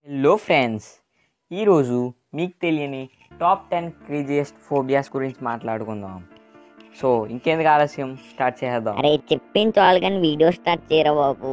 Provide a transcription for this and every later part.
hello friends ఈరోజు మీకు తెలియని టాప్ టెన్ క్రేజియస్ట్ ఫోబియాస్ గురించి మాట్లాడుకుందాం సో ఇంకెందుకు ఆలస్యం స్టార్ట్ చేద్దాం అరే చెప్పింది చాలు కానీ వీడియో స్టార్ట్ చేయరా బాబు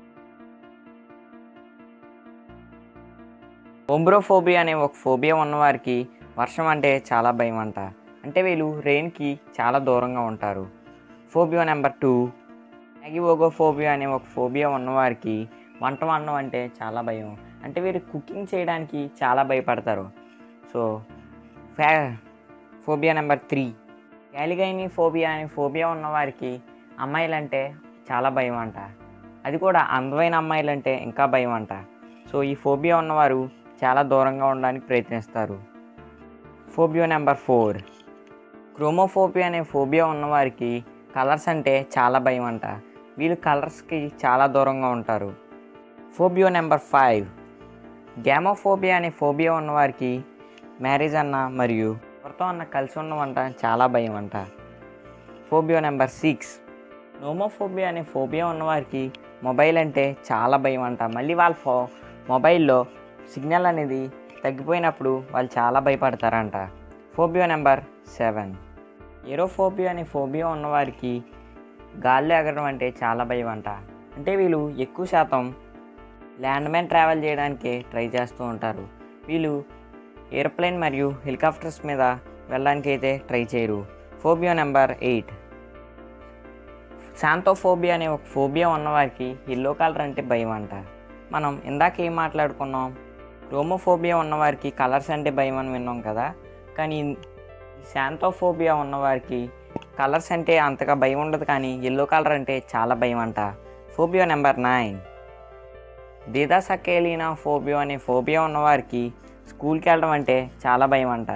ఒంబ్రోఫోబియా అనే ఒక ఫోబియా ఉన్నవారికి వర్షం అంటే చాలా భయం అంట అంటే వీళ్ళు రెయిన్కి చాలా దూరంగా ఉంటారు ఫోబియా నెంబర్ టూ మ్యాగివోగోఫోబియా అనే ఒక ఫోబియా ఉన్నవారికి వంట వండడం అంటే చాలా భయం అంటే వీరు కుకింగ్ చేయడానికి చాలా భయపడతారు సో ఫ్యా phobia number three caligynephobia అనే ఫోబియా ఉన్నవారికి అమ్మాయిలంటే చాలా భయం అంట అది కూడా అందమైన అమ్మాయిలంటే ఇంకా భయం అంట సో ఈ ఫోబియా ఉన్నవారు చాలా దూరంగా ఉండడానికి ప్రయత్నిస్తారు ఫోబియా నెంబర్ ఫోర్ క్రోమోఫోబియా అనే ఫోబియా ఉన్నవారికి కలర్స్ అంటే చాలా భయం అంట వీళ్ళు కలర్స్కి చాలా దూరంగా ఉంటారు ఫోబియో నెంబర్ ఫైవ్ గ్యామోఫోబియా అనే ఫోబియా ఉన్నవారికి మ్యారేజ్ అన్న మరియు ఎవరితో అన్న కలిసి ఉండమంట చాలా భయం అంట ఫోబియో నెంబర్ సిక్స్ నోమోఫోబియా అనే ఫోబియా ఉన్నవారికి మొబైల్ అంటే చాలా భయం అంట మళ్ళీ వాళ్ళ ఫో మొబైల్లో సిగ్నల్ అనేది తగ్గిపోయినప్పుడు వాళ్ళు చాలా భయపడతారంట ఫోబియో నెంబర్ సెవెన్ ఏరోఫోబియా అనే ఫోబియా ఉన్నవారికి గాల్లో ఎగరడం అంటే చాలా భయం అంట అంటే వీళ్ళు ఎక్కువ శాతం ల్యాండ్మెన్ ట్రావెల్ చేయడానికి ట్రై చేస్తూ ఉంటారు వీళ్ళు ఏరోప్లేన్ మరియు హెలికాప్టర్స్ మీద వెళ్ళడానికి అయితే ట్రై చేయరు ఫోబియా నెంబర్ ఎయిట్ శాంతోఫోబియా అనే ఒక ఫోబియా ఉన్నవారికి ఎల్లో కలర్ అంటే భయం అంట మనం ఇందాక ఏం మాట్లాడుకున్నాం రోమోఫోబియా ఉన్నవారికి కలర్స్ అంటే భయం అని విన్నాం కదా కానీ శాంతోఫోబియా ఉన్నవారికి కలర్స్ అంటే అంతగా భయం ఉండదు కానీ ఎల్లో కలర్ అంటే చాలా భయం అంట phobia number nine didaskaleinophobia అనే ఫోబియా ఉన్నవారికి స్కూల్కి వెళ్ళడం అంటే చాలా భయం అంట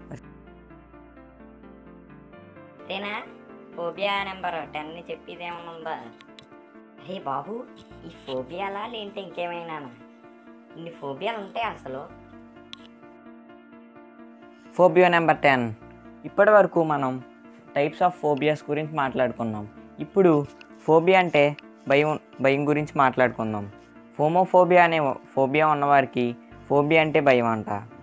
అంతేనా ఫోబియా నెంబర్ టెన్ చెప్పేది ఏమైనా ఉందా అరే బాబు ఈ ఫోబియాలా లేంటే ఇంకేమైనా ఇన్ని ఫోబియాలు ఉంటాయి అసలు ఫోబియా నెంబర్ టెన్ ఇప్పటి వరకు మనం టైప్స్ ఆఫ్ ఫోబియాస్ గురించి మాట్లాడుకున్నాం ఇప్పుడు ఫోబియా అంటే భయం భయం గురించి మాట్లాడుకుందాం ఫోమోఫోబియా అనే ఫోబియా ఉన్నవారికి ఫోబియా అంటే భయం అంట